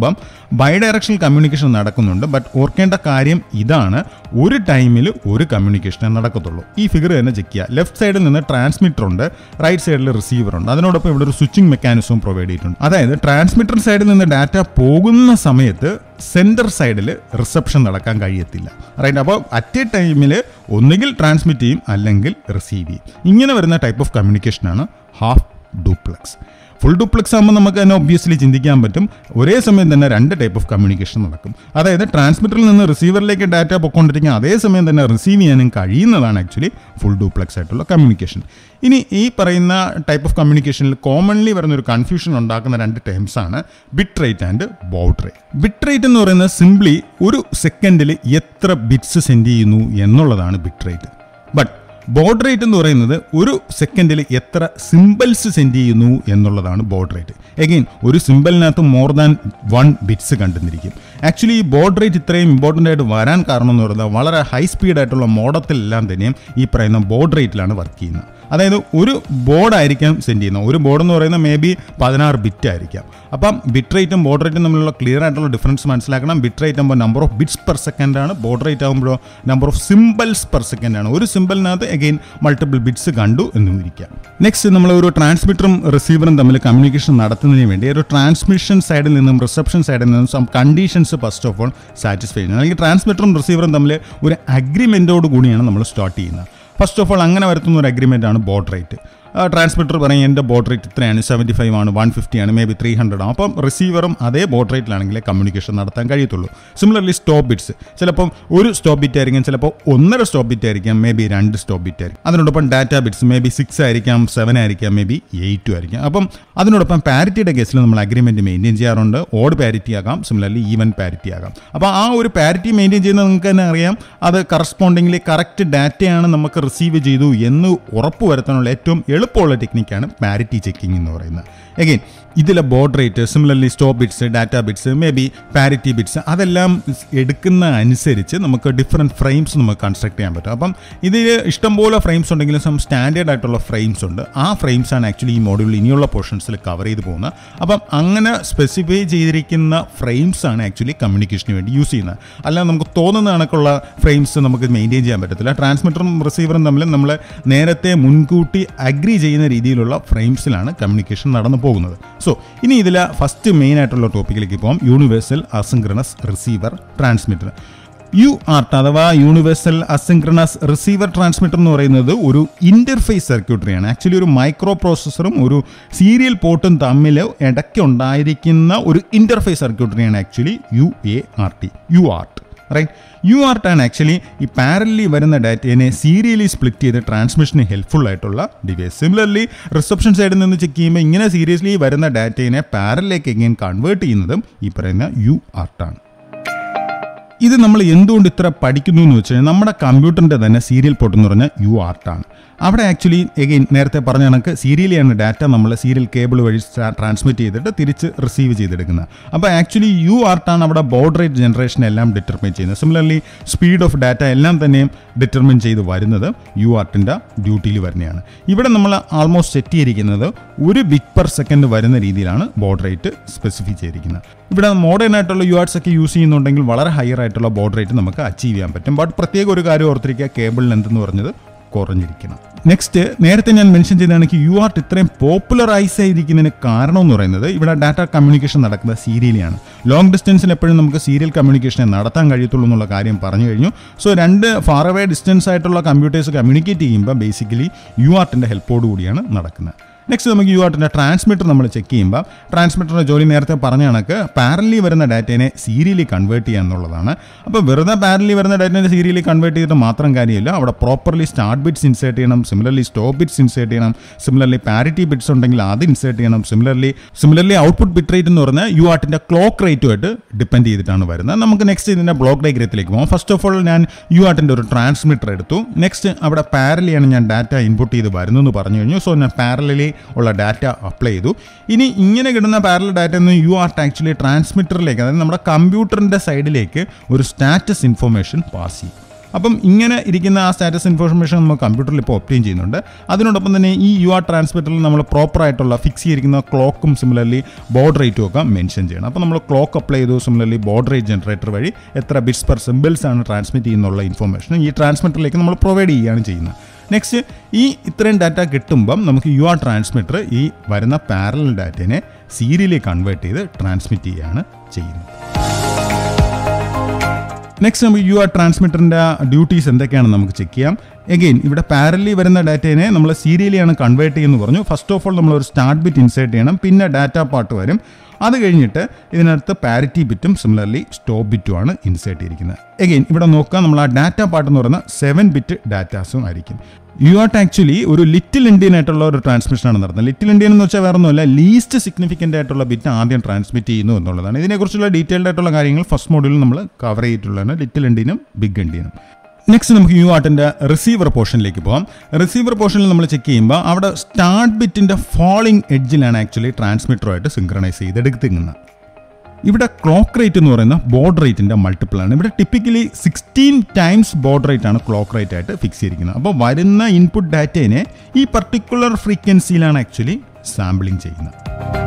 ബൈ ഡയറക്ഷണൽ കമ്മ്യൂണിക്കേഷൻ നടക്കുന്നുണ്ട് ബട്ട് ഓർക്കേണ്ട കാര്യം ഇതാണ് ഒരു ടൈമിൽ ഒരു കമ്മ്യൂണിക്കേഷനെ നടക്കത്തുള്ളൂ ഈ ഫിഗർ തന്നെ ചെക്ക് ചെയ്യുക ലെഫ്റ്റ് സൈഡിൽ നിന്ന് ട്രാൻസ്മിറ്റർ ഉണ്ട് റൈറ്റ് സൈഡിൽ റിസീവർ ഉണ്ട് അതിനോടൊപ്പം ഇവിടെ ഒരു സ്വിച്ചിങ് മെക്കാനിസവും പ്രൊവൈഡ് ചെയ്തിട്ടുണ്ട് അതായത് ട്രാൻസ്മിറ്റർ സൈഡിൽ നിന്ന് ഡാറ്റ പോകുന്ന സമയത്ത് സെൻറ്റർ സൈഡിൽ റിസപ്ഷൻ നടക്കാൻ കഴിയത്തില്ല റൈറ്റ് അപ്പോൾ അറ്റ് എ ടൈമിൽ ഒന്നുകിൽ ട്രാൻസ്മിറ്റ് ചെയ്യും അല്ലെങ്കിൽ റിസീവ് ചെയ്യും ഇങ്ങനെ വരുന്ന ടൈപ്പ് ഓഫ് കമ്മ്യൂണിക്കേഷനാണ് ഹാഫ് ഡ്യൂപ്ലക്സ് ഫുൾ ഡ്യൂപ്ലക്സ് ആകുമ്പോൾ നമുക്ക് തന്നെ ഒബ്വിയസ്ലി ചിന്തിക്കാൻ പറ്റും ഒരേ സമയം തന്നെ രണ്ട് ടൈപ്പ് ഓഫ് കമ്മ്യൂണിക്കേഷൻ നടക്കും അതായത് ട്രാൻസ്മിറ്ററിൽ നിന്ന് റിസീവറിലേക്ക് ഡാറ്റ പൊയ്ക്കൊണ്ടിരിക്കുക അതേ സമയം തന്നെ റിസീവ് ചെയ്യാനും കഴിയുന്നതാണ് ആക്ച്വലി ഫുൾ ഡ്യൂപ്ലക്സ് ആയിട്ടുള്ള കമ്മ്യൂണിക്കേഷൻ ഇനി ഈ പറയുന്ന ടൈപ്പ് ഓഫ് കമ്മ്യൂണിക്കേഷനിൽ കോമൺലി വരുന്ന ഒരു കൺഫ്യൂഷൻ ഉണ്ടാക്കുന്ന രണ്ട് ടേംസ് ആണ് bit rate and baud rate bit rate എന്ന് പറയുന്നത് സിംപ്ലി ഒരു സെക്കൻഡിൽ എത്ര ബിറ്റ്സ് സെൻഡ് ചെയ്യുന്നു എന്നുള്ളതാണ് bit rate but baud rate എന്ന് പറയുന്നത് ഒരു സെക്കൻഡിൽ എത്ര സിമ്പിൾസ് സെൻഡ് ചെയ്യുന്നു എന്നുള്ളതാണ് ബോർഡ് റേറ്റ് എഗെയിൻ ഒരു സിമ്പിളിനകത്ത് മോർ ദാൻ വൺ ബിറ്റ്സ് കണ്ടുവന്നിരിക്കും ആക്ച്വലി ഈ ബോർഡ് റേറ്റ് ഇത്രയും ഇമ്പോർട്ടൻ്റ് ആയിട്ട് വരാൻ കാരണം എന്ന് പറയുന്നത് വളരെ ഹൈ സ്പീഡ് ആയിട്ടുള്ള മോഡത്തിലെല്ലാം തന്നെയും ഈ പറയുന്ന ബോർഡ് റേറ്റിലാണ് വർക്ക് ചെയ്യുന്നത് അതായത് ഒരു ബോർഡായിരിക്കാം സെൻഡ് ചെയ്യുന്നത് ഒരു ബോർഡ് എന്ന് പറയുന്നത് മേ ബി പതിനാറ് ബിറ്റ് ആയിരിക്കാം അപ്പം ബിറ്റ് റേറ്റും ബോർഡ് റേറ്റും തമ്മിലുള്ള ക്ലിയർ ആയിട്ടുള്ള ഡിഫറൻസ് മനസ്സിലാക്കണം ബിറ്റ് റേറ്റ് ആകുമ്പോൾ number of bits per second ആണ് ബോർഡ് റേറ്റ് ആകുമ്പോഴോ number of symbols per second ആണ് ഒരു സിമ്പിളിനകത്ത് അഗെയിൻ മൾട്ടിപ്പിൾ ബിറ്റ്സ് കണ്ടു എന്ന് ഇരിക്കാം നെക്സ്റ്റ് നമ്മൾ ഒരു ട്രാൻസ്മിറ്ററും റിസീവറും തമ്മിൽ കമ്മ്യൂണിക്കേഷൻ നടത്തുന്നതിന് വേണ്ടി ഒരു ട്രാൻസ്മിഷൻ സൈഡിൽ നിന്നും റിസപ്ഷൻ സൈഡിൽ നിന്നും some conditions first of all satisfy ചെയ്യുന്നത് അല്ലെങ്കിൽ ട്രാൻസ്മിറ്ററും റിസീവറും തമ്മിൽ ഒരു അഗ്രിമെൻറ്റോട് കൂടിയാണ് നമ്മൾ സ്റ്റാർട്ട് ചെയ്യുന്നത് ഫസ്റ്റ് ഓഫ് ഓൾ അങ്ങനെ വരുത്തുന്ന ഒരു അഗ്രിമെൻ്റ് ആണ് ബോർഡ് റേറ്റ് ട്രാൻസ്മിറ്റർ പറയും എൻ്റെ ബോർഡ് റേറ്റ് ഇത്രയാണ് സെവൻറ്റി ഫൈവ് ആണ് വൺ ഫിഫ്റ്റി ആണ് മേ ബി ത്രീ ഹൺഡ്രഡ് ആണ് അപ്പം റിസീവറും അതേ ബോർഡ് റേറ്റിലാണെങ്കിലേ കമ്മ്യൂണിക്കേഷൻ നടത്താൻ കഴിയത്തുള്ളൂ സിമിലർലി സ്റ്റോപ്പ് ബിറ്റ്സ് ചിലപ്പം ഒരു സ്റ്റോപ്പ് ബിറ്റ് ആയിരിക്കും ചിലപ്പോൾ ഒന്നര സ്റ്റോപ്പ് ബിറ്റ് ആയിരിക്കാം മേ ബി രണ്ട് സ്റ്റോപ്പ് ബിറ്റ് ആയിരിക്കും അതിനോടൊപ്പം data bits maybe six ആയിരിക്കാം സെവൻ ആയിരിക്കാം മേ ബി എയ്റ്റും ആയിരിക്കാം അപ്പം അതിനോടൊപ്പം പാരിറ്റിയുടെ കേസിൽ നമ്മൾ അഗ്രിമെൻറ്റ് മെയിൻറ്റെയിൻ ചെയ്യാറുണ്ട് ഓഡ് പാരിറ്റി ആകാം സിമിലർലി ഈവൻ പാരിറ്റി ആകാം അപ്പോൾ ആ ഒരു പാരിറ്റി മെയിൻറ്റെയിൻ ചെയ്യുന്നത് നിങ്ങൾക്ക് തന്നെ അറിയാം അത് കറസ്പോണ്ടിംഗ്ലി കറക്റ്റ് ഡാറ്റയാണ് നമുക്ക് റിസീവ് ചെയ്തു എന്ന് ഉറപ്പ് വരുത്താനുള്ള ഏറ്റവും എളുപ്പമുള്ള ടെക്നിക്കാണ് പാരിറ്റി ചെക്കിംഗ് എന്ന് പറയുന്നത് എഗെയിൻ ഇതിലെ baud rate similarly stop bits data bits maybe parity bits അതെല്ലാം എടുക്കുന്ന അനുസരിച്ച് നമുക്ക് ഡിഫറെൻറ്റ് ഫ്രെയിംസ് നമുക്ക് കൺസ്ട്രക്ട് ചെയ്യാൻ പറ്റും അപ്പം ഇതിൽ ഇഷ്ടംപോലെ ഫ്രെയിംസ് ഉണ്ടെങ്കിലും സം സ്റ്റാൻഡേർഡ് ആയിട്ടുള്ള ഫ്രെയിംസ് ഉണ്ട് ആ ഫ്രെയിംസ് ആണ് ആക്ച്വലി ഈ മോഡ്യൂളിൽ ഇനിയുള്ള പോർഷൻസിൽ കവർ ചെയ്ത് പോകുന്നത് അപ്പം അങ്ങനെ സ്പെസിഫൈ ചെയ്തിരിക്കുന്ന ഫ്രെയിംസ് ആണ് ആക്ച്വലി കമ്മ്യൂണിക്കേഷന് വേണ്ടി യൂസ് ചെയ്യുന്നത് അല്ലാതെ നമുക്ക് തോന്നുന്ന കണക്കുള്ള ഫ്രെയിംസ് നമുക്ക് മെയിൻറ്റെയിൻ ചെയ്യാൻ പറ്റത്തില്ല ട്രാൻസ്മിറ്ററും റിസീവറും തമ്മിൽ നമ്മൾ നേരത്തെ മുൻകൂട്ടി അഗ്രി ചെയ്യുന്ന രീതിയിലുള്ള ഫ്രെയിംസിലാണ് കമ്മ്യൂണിക്കേഷൻ നടന്നു പോകുന്നത് സോ ഇനി ഇതിൽ ഫസ്റ്റ് മെയിൻ ആയിട്ടുള്ള ടോപ്പിക്കിലേക്ക് പോകാം universal asynchronous receiver transmitter UART അഥവാ യൂണിവേഴ്സൽ അസിൻക്രണസ് റിസീവർ ട്രാൻസ്മിറ്റർ എന്ന് പറയുന്നത് ഒരു ഇന്റർഫേസ് സർക്യൂട്ടറിയാണ് ആക്ച്വലി ഒരു മൈക്രോ പ്രോസസ്സറും ഒരു സീരിയൽ പോർട്ടും തമ്മിൽ ഇടയ്ക്ക് ഉണ്ടായിരിക്കുന്ന ഒരു ഇന്റർഫേസ് സർക്യൂട്ടറിയാണ് actually U A R T UART right UART ആണ് ആക്ച്വലി ഈ പാരലി വരുന്ന ഡാറ്റയെ സീരിയലി സ്പ്ലിറ്റ് ചെയ്ത് ട്രാൻസ്മിഷന് ഹെൽപ്ഫുൾ ആയിട്ടുള്ള ഡിവൈസ് സിമിലർലി റിസപ്ഷൻ സൈഡിൽ നിന്ന് ചെക്ക് ചെയ്യുമ്പോൾ ഇങ്ങനെ സീരിയസ്ലി വരുന്ന ഡാറ്റയെ പാരലിലേക്ക് എങ്ങനെ കൺവേർട്ട് ചെയ്യുന്നതും ഈ പറയുന്ന യു ആർട്ടാണ് ഇത് നമ്മൾ എന്തുകൊണ്ട് ഇത്ര പഠിക്കുന്നു എന്ന് വെച്ച് കഴിഞ്ഞാൽ നമ്മുടെ കമ്പ്യൂട്ടറിൻ്റെ തന്നെ സീരിയൽ പോർട്ട് എന്ന് പറഞ്ഞാൽ യു ആർട്ടാണ് അവിടെ ആക്ച്വലി എഗെയിൻ നേരത്തെ പറഞ്ഞ കണക്ക് സീരിയലിയാണ് ഡാറ്റ നമ്മൾ സീരിയൽ കേബിൾ വഴി ട്രാൻസ്മിറ്റ് ചെയ്തിട്ട് തിരിച്ച് റിസീവ് ചെയ്തെടുക്കുന്നത് അപ്പോൾ ആക്ച്വലി യു ആർട്ടാണ് അവിടെ ബോർഡ് റേറ്റ് ജനറേഷൻ എല്ലാം ഡിറ്റർമിൻ ചെയ്യുന്നത് സിമിലർലി സ്പീഡ് ഓഫ് ഡാറ്റ എല്ലാം തന്നെയും ഡിറ്റർമിൻ ചെയ്ത് വരുന്നത് യു ആർട്ടിൻ്റെ ഡ്യൂട്ടിയിൽ വരുന്നതാണ് ഇവിടെ നമ്മൾ ആൾമോസ്റ്റ് സെറ്റ് ചെയ്തിരിക്കുന്നത് ഒരു ബിറ്റ് പെർ സെക്കൻഡ് വരുന്ന രീതിയിലാണ് ബോർഡ് റേറ്റ് സ്പെസിഫൈ ചെയ്തിരിക്കുന്നത് ഇവിടെ മോഡേൺ ആയിട്ടുള്ള യു ആർട്സ് ഒക്കെ യൂസ് ചെയ്യുന്നുണ്ടെങ്കിൽ വളരെ ഹയർ ആയിട്ടുള്ള ബോർഡ് റേറ്റ് നമുക്ക് അച്ചീവ് ചെയ്യാൻ പറ്റും ബട്ട് പ്രത്യേക ഒരു കാര്യം ഓർത്തിരിക്കുക കേബിൾ ലെന്ത് എന്ന് പറഞ്ഞത് കുറഞ്ഞിരിക്കണം നെക്സ്റ്റ് നേരത്തെ ഞാൻ മെൻഷൻ ചെയ്തതാണെങ്കിൽ യു ആർട്ട് ഇത്രയും പോപ്പുലറൈസ് ചെയ്തിരിക്കുന്നതിന് കാരണം എന്ന് പറയുന്നത് ഇവിടെ ഡാറ്റ കമ്മ്യൂണിക്കേഷൻ നടക്കുന്നത് സീരിയലിയാണ് ലോങ് ഡിസ്റ്റൻസിൽ എപ്പോഴും നമുക്ക് സീരിയൽ കമ്മ്യൂണിക്കേഷനെ നടത്താൻ കഴിയത്തുള്ളൂ എന്നുള്ള കാര്യം പറഞ്ഞു കഴിഞ്ഞു സോ രണ്ട് ഫാർ അവേ ഡിസ്റ്റൻസ് ആയിട്ടുള്ള കമ്പ്യൂട്ടേഴ്സ് കമ്മ്യൂണിക്കേറ്റ് ചെയ്യുമ്പോൾ ബേസിക്കലി യു ആർട്ടിൻ്റെ ഹെൽപ്പോട് കൂടിയാണ് നടക്കുന്നത് നെക്സ്റ്റ് നമുക്ക് യു ആർട്ടിൻ്റെ ട്രാൻസ്മിറ്റർ നമ്മൾ ചെക്ക് ചെയ്യുമ്പോൾ ട്രാൻസ്മിറ്ററിൻ്റെ ജോലി നേരത്തെ പറഞ്ഞ കണക്ക് പാരലി വരുന്ന ഡാറ്റയെ സീരിയലി കൺവേർട്ട് ചെയ്യുക എന്നുള്ളതാണ് അപ്പോൾ വെറുതെ പാരലി വരുന്ന ഡാറ്റയെ സീരിയലി കൺവേർട്ട് ചെയ്തിട്ട് മാത്രം കാര്യമില്ല അവിടെ പ്രോപ്പർലി സ്റ്റാർട്ട് ബിറ്റ്സ് ഇൻസേർട്ട് ചെയ്യണം സിമിലർലി സ്റ്റോപ്പ് ബിറ്റ്സ് ഇൻസേർട്ട് ചെയ്യണം സിമിലർലി പാരിറ്റി ബിറ്റ്സ് ഉണ്ടെങ്കിൽ അത് ഇൻസേർട്ട് ചെയ്യണം similarly similarly output bit rate എന്ന് പറഞ്ഞാൽ യു ആർട്ടിൻ്റെ ക്ലോക്ക് റേറ്റുമായിട്ട് ഡിപ്പെൻഡ് ചെയ്തിട്ടാണ് വരുന്നത് നമുക്ക് നെക്സ്റ്റ് ഇതിൻ്റെ ബ്ലോക്ക് ഡയഗ്രത്തിലേക്ക് പോകാം ഫസ്റ്റ് ഓഫ് ഓൾ ഞാൻ യു ആർട്ടിൻ്റെ ഒരു ട്രാൻസ്മിറ്റർ എടുത്തു നെക്സ്റ്റ് അവിടെ പാരലിയാണ് ഞാൻ ഡാറ്റ ഇൻപുട്ട് ചെയ്ത് വരുന്നതെന്ന് പറഞ്ഞു കഴിഞ്ഞു സോ ഞാൻ പാരലി ഉള്ള ഡാറ്റ അപ്ലൈ ചെയ്തു ഇനി ഇങ്ങനെ കിട്ടുന്ന പാരലൽ ഡാറ്റ എന്ന് യു ആർട്ട് ആക്ച്വലി ട്രാൻസ്മിറ്ററിലേക്ക് അതായത് നമ്മുടെ കമ്പ്യൂട്ടറിൻ്റെ സൈഡിലേക്ക് ഒരു സ്റ്റാറ്റസ് ഇൻഫർമേഷൻ പാസ് ചെയ്യും അപ്പം ഇങ്ങനെ ഇരിക്കുന്ന ആ സ്റ്റാറ്റസ് ഇൻഫോർമേഷൻ നമ്മൾ കമ്പ്യൂട്ടറിൽ ഇപ്പോൾ ഒപ്റ്റെയിൻ ചെയ്യുന്നുണ്ട് അതിനോടൊപ്പം തന്നെ ഈ യു ആർ ട്രാൻസ്മിറ്ററിൽ നമ്മൾ പ്രോപ്പറായിട്ടുള്ള ഫിക്സ് ചെയ്തിരിക്കുന്ന ക്ലോക്കും സിമിലർലി ബോർഡ് റേറ്റും ഒക്കെ മെൻഷൻ ചെയ്യണം അപ്പോൾ നമ്മൾ ക്ലോക്ക് അപ്ലൈ ചെയ്തു സിമിലർലി ബോർഡ് റേറ്റ് ജനറേറ്റർ വഴി എത്ര ബിറ്റ്സ് പെർ സിമ്പിൾസ് ആണ് ട്രാൻസ്മിറ്റ് ചെയ്യുന്നുള്ള ഇൻഫോർമേഷൻ ഈ ട്രാൻസ്മിറ്ററിലേക്ക് നമ്മൾ പ്രൊവൈഡ് ചെയ്യുകയാണ് ചെയ്യുന്നത് നെക്സ്റ്റ് ഈ ഇത്രയും ഡാറ്റ കിട്ടുമ്പം നമുക്ക് യു ആർ ട്രാൻസ്മിറ്റർ ഈ വരുന്ന പാരലൽ ഡാറ്റയെ സീരിയലി കൺവേർട്ട് ചെയ്ത് ട്രാൻസ്മിറ്റ് ചെയ്യുകയാണ് ചെയ്യുന്നത് നെക്സ്റ്റ് നമുക്ക് യു ആർ ട്രാൻസ്മിറ്ററിൻ്റെ ഡ്യൂട്ടീസ് എന്തൊക്കെയാണെന്ന് നമുക്ക് ചെക്ക് ചെയ്യാം എഗെയിൻ ഇവിടെ പാരലി വരുന്ന ഡാറ്റയെ നമ്മൾ സീരിയലിയാണ് കൺവേർട്ട് ചെയ്യുമെന്ന് പറഞ്ഞു ഫസ്റ്റ് ഓഫ് ഓൾ നമ്മൾ ഒരു സ്റ്റാർട്ട് ബിറ്റ് ഇൻസേർട്ട് ചെയ്യണം പിന്നെ ഡാറ്റ പാർട്ട് വരും അത് കഴിഞ്ഞിട്ട് ഇതിനകത്ത് പാരിറ്റി ബിറ്റും സിമിലർലി സ്റ്റോപ്പ് ബിറ്റുമാണ് ഇൻസേർട്ട് ചെയ്തിരിക്കുന്നത് എഗെയിൻ ഇവിടെ നോക്കുക നമ്മൾ ആ ഡാറ്റ പാർട്ട് എന്ന് പറയുന്ന സെവൻ ബിറ്റ് ഡാറ്റാസും ആയിരിക്കും യു ആർട്ട് ആക്ച്വലി ഒരു ലിറ്റിൽ ഇന്ത്യൻ ആയിട്ടുള്ള ഒരു ട്രാൻസ്മിഷനാണ് നടത്തുന്നത് ലിറ്റിൽ ഇന്ത്യൻ എന്ന് വെച്ചാൽ വേറെ ഒന്നുമല്ല ലീസ്റ്റ് സിഗ്നിഫിക്കൻ്റ് ആയിട്ടുള്ള ബിറ്റ് ആദ്യം ട്രാൻസ്മിറ്റ് ചെയ്യുന്നു എന്നുള്ളതാണ് ഇതിനെക്കുറിച്ചുള്ള ഡീറ്റെയിൽഡ് ആയിട്ടുള്ള കാര്യങ്ങൾ ഫസ്റ്റ് മോഡ്യൂളിൽ നമ്മൾ കവർ ചെയ്തിട്ടുള്ളതാണ് ലിറ്റിൽ ഇന്ത്യനും ബിഗ് ഇന്ത്യനും നെക്സ്റ്റ് നമുക്ക് യു ആർട്ടിൻ്റെ റിസീവർ പോർഷനിലേക്ക് പോകാം റിസീവർ പോർഷനിൽ നമ്മൾ ചെക്ക് ചെയ്യുമ്പോൾ അവിടെ സ്റ്റാർട്ട് ബിറ്റിൻ്റെ ഫോളിംഗ് എഡ്ജിലാണ് ആക്ച്വലി ട്രാൻസ്മിറ്ററുമായിട്ട് സിങ്ക്രണൈസ് ചെയ്തെടുക്കുന്നത് ഇവിടെ ക്ലോക്ക് റേറ്റ് എന്ന് പറയുന്ന ബോർഡ് റേറ്റിൻ്റെ മൾട്ടിപ്പിൾ ആണ് ഇവിടെ typically sixteen times baud rate ആണ് ക്ലോക്ക് റേറ്റ് ആയിട്ട് ഫിക്സ് ചെയ്തിരിക്കുന്നത് അപ്പോൾ വരുന്ന ഇൻപുട്ട് ഡാറ്റേനെ ഈ പർട്ടിക്കുലർ ഫ്രീക്വൻസിയിലാണ് ആക്ച്വലി സാമ്പിളിംഗ് ചെയ്യുന്നത്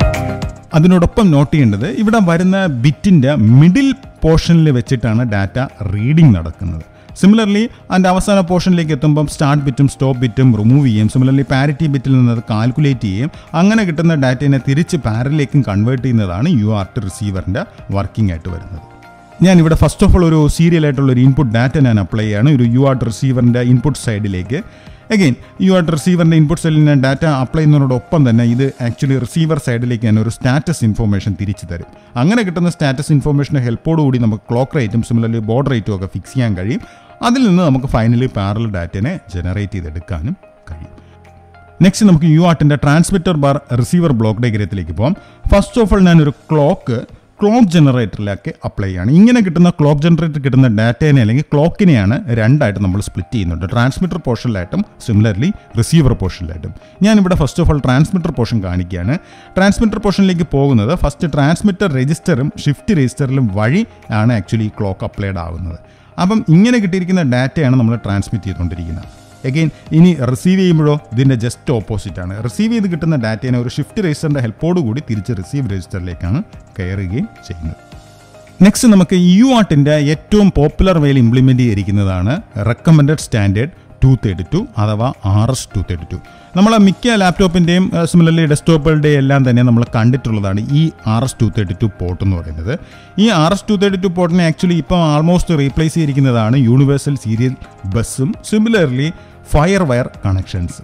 അതിനോടൊപ്പം നോട്ട് ചെയ്യേണ്ടത് ഇവിടെ വരുന്ന ബിറ്റിൻ്റെ മിഡിൽ പോർഷനിൽ വെച്ചിട്ടാണ് ഡാറ്റ റീഡിംഗ് നടക്കുന്നത് സിമിലർലി അതിൻ്റെ അവസാന പോർഷനിലേക്ക് എത്തുമ്പം സ്റ്റാർട്ട് ബിറ്റും സ്റ്റോപ്പ് ബിറ്റും റിമൂവ് ചെയ്യും സിമിലർലി പാരിറ്റി ബിറ്റിൽ നിന്ന് അത് കാൽക്കുലേറ്റ് ചെയ്യും അങ്ങനെ കിട്ടുന്ന ഡാറ്റയെ തിരിച്ച് പാരലിലേക്കും കൺവേർട്ട് ചെയ്യുന്നതാണ് യു ആർ ടി റിസീവറിൻ്റെ വർക്കിംഗ് ആയിട്ട് വരുന്നത് ഞാൻ ഇവിടെ ഫസ്റ്റ് ഓഫ് ഓൾ ഒരു സീരിയൽ ആയിട്ടുള്ള ഒരു ഇൻപുട്ട് ഡാറ്റ ഞാൻ അപ്ലൈ ചെയ്യാണ് ഒരു യു ആർ റിസീവറിൻ്റെ ഇൻപുട്ട് സൈഡിലേക്ക് അഗെയിൻ യു ആർ റിസീവറിൻ്റെ ഇൻപുട്ട് സെല്ലിന് ഡാറ്റ അപ്ലൈ ചെയ്യുന്നതിനോടൊപ്പം തന്നെ ഇത് ആക്ച്വലി റിസീവർ സൈഡിലേക്ക് തന്നെ ഒരു സ്റ്റാറ്റസ് ഇൻഫോർമേഷൻ തിരിച്ചു തരും അങ്ങനെ കിട്ടുന്ന സ്റ്റാറ്റസ് ഇൻഫോർമേഷൻ്റെ ഹെൽപ്പോടുകൂടി നമുക്ക് ക്ലോക്ക് റേറ്റും സിമിലർലി ബോർഡ് റേറ്റും ഒക്കെ ഫിക്സ് ചെയ്യാൻ കഴിയും അതിൽ നിന്ന് നമുക്ക് ഫൈനലി പാരൽ ഡാറ്റനെ ജനറേറ്റ് ചെയ്തെടുക്കാനും കഴിയും നെക്സ്റ്റ് നമുക്ക് യു ആർട്ടിൻ്റെ ട്രാൻസ്മിറ്റർ ബാർ റിസീവർ ബ്ലോക്ക് ഡയഗ്രത്തിലേക്ക് പോകാം ഫസ്റ്റ് ഓഫ് ഓൾ ഞാനൊരു ക്ലോക്ക് ക്ലോക്ക് ജനറേറ്ററിലേക്ക് അപ്ലൈ ചെയ്യാണ് ഇങ്ങനെ കിട്ടുന്ന ക്ലോക്ക് ജനറേറ്റർ കിട്ടുന്ന ഡാറ്റേനെ അല്ലെങ്കിൽ ക്ലോക്കിനെയാണ് രണ്ടായിട്ട് നമ്മൾ സ്പ്ലിറ്റ് ചെയ്യുന്നുണ്ട് ട്രാൻസ്മിറ്റർ പോർഷനിലായിട്ടും സിമിലർലി റിസീവർ പോർഷനിലായിട്ടും ഞാനിവിടെ first of all transmitter portion കാണിക്കുകയാണ് ട്രാൻസ്മിറ്റർ പോർഷനിലേക്ക് പോകുന്നത് ഫസ്റ്റ് ട്രാൻസ്മിറ്റർ രജിസ്റ്ററും ഷിഫ്റ്റ് രജിസ്റ്ററിലും വഴി ആണ് ആക്ച്വലി ഈ ക്ലോക്ക് അപ്ലൈഡ് ആവുന്നത് അപ്പം ഇങ്ങനെ കിട്ടിയിരിക്കുന്ന ഡാറ്റയാണ് നമ്മൾ ട്രാൻസ്മിറ്റ് ചെയ്തുകൊണ്ടിരിക്കുന്നത് എഗെയിൻ ഇനി റിസീവ് ചെയ്യുമ്പോഴോ ഇതിൻ്റെ ജസ്റ്റ് ഓപ്പോസിറ്റ് ആണ് റിസീവ് ചെയ്ത് കിട്ടുന്ന ഡാറ്റയെ ഒരു ഷിഫ്റ്റ് രജിസ്റ്ററിൻ്റെ ഹെൽപ്പോട് കൂടി തിരിച്ച് റിസീവ് രജിസ്റ്ററിലേക്കാണ് കയറുകയും ചെയ്യുന്നത് നെക്സ്റ്റ് നമുക്ക് യു ആർട്ടിൻ്റെ ഏറ്റവും പോപ്പുലർ വേയിൽ ഇംപ്ലിമെൻ്റ് ചെയ്തിരിക്കുന്നതാണ് recommended standard two thirty two അഥവാ R S two thirty two നമ്മൾ മിക്ക ലാപ്ടോപ്പിൻ്റെയും സിമിലർലി ഡെസ്ക്ടോപ്പുകളുടെയും എല്ലാം തന്നെ നമ്മൾ കണ്ടിട്ടുള്ളതാണ് ഈ R S two thirty two port എന്ന് പറയുന്നത് ഈ R S two thirty two പോർട്ടിനെ ആക്ച്വലി ഇപ്പം ആൾമോസ്റ്റ് റീപ്ലേസ് ചെയ്തിരിക്കുന്നതാണ് യൂണിവേഴ്സൽ സീരിയൽ ബസ്സും similarly fire wire connections